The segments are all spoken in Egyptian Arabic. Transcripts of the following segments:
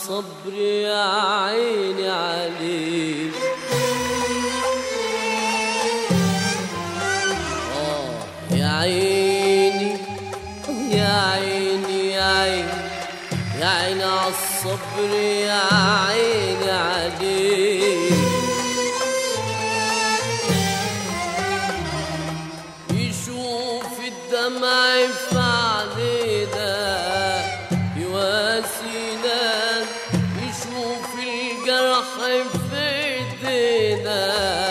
الصبر يا عيني عليك آه يا عيني يا عيني يا عيني يا عيني عالصبر يا عيني عليك يشوف الدمع في عينينا يواسينا يشوف الجرح في ايدينا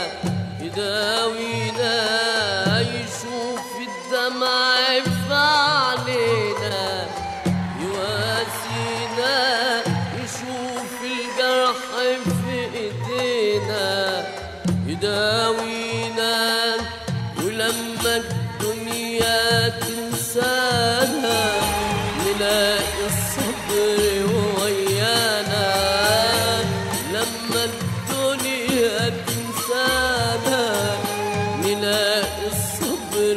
يداوينا يشوف الدمع في عينينا يواسينا يشوف الجرح في ايدينا يداوينا ولما الدنيا تنسانا نلاقي الصبر ويانا لما الدنيا تنسانا نلاقي الصبر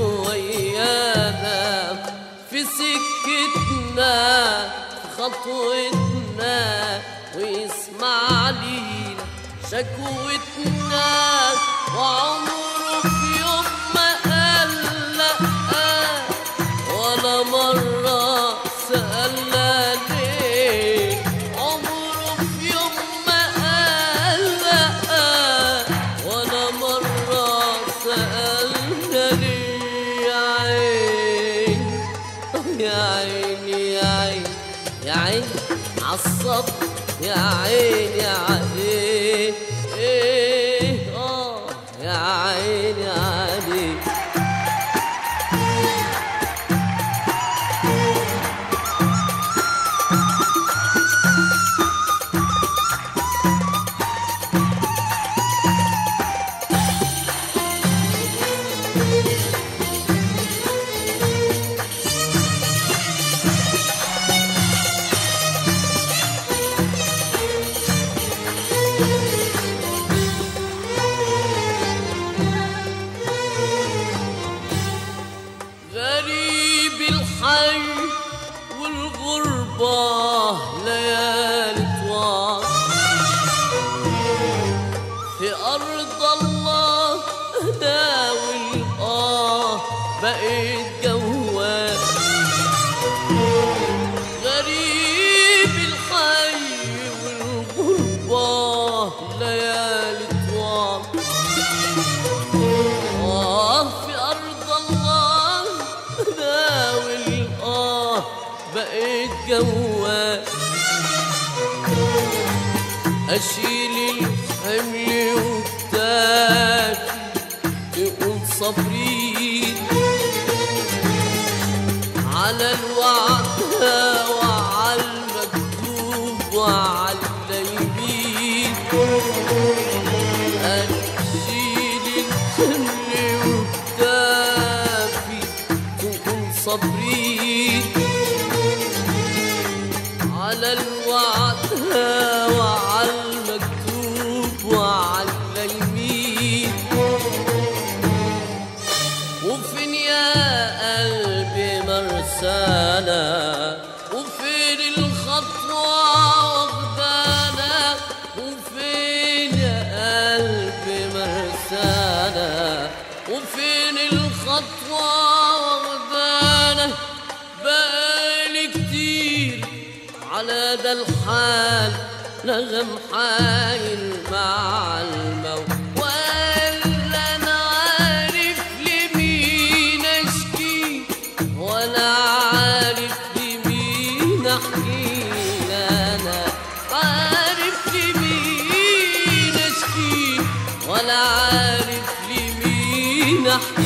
ويانا في سكتنا في خطوتنا ويسمع لينا شكوتنا وعمره في يوم ما قال لأ ولا مرة سألنا ليه عمره في يوم ما قال لأ ولا مرة سألنا ليه يا عين يا عيني يا عين يا عين عالصبر يا عين يا عين ايه اه يا عين يا عين غريب الحي والغربة ليالي طوال في أرض الله أداوي الآه بقيت جوال غريب الحي والغربة ليالي طوال آه في أرض الله داوي آه بقيت جوال أشيل الحمل وكتافي تقول صبري على الوعد وعلى المكتوب وعلى اليمين أشيل الحمل وكتافي تكون صبري على الوعد وعلى المكتوب وعلى اليمين وفين يا قلبي مرسانا وفين الخطوة واخدانا وفين يا قلبي مرسانا وفين الخطوة واخدانا بقالي كتير على ده الحال نغم حايل مع الموت ولا انا عارف لمين اشكي ولا عارف لمين احكي انا عارف لمين اشكي ولا عارف لمين احكي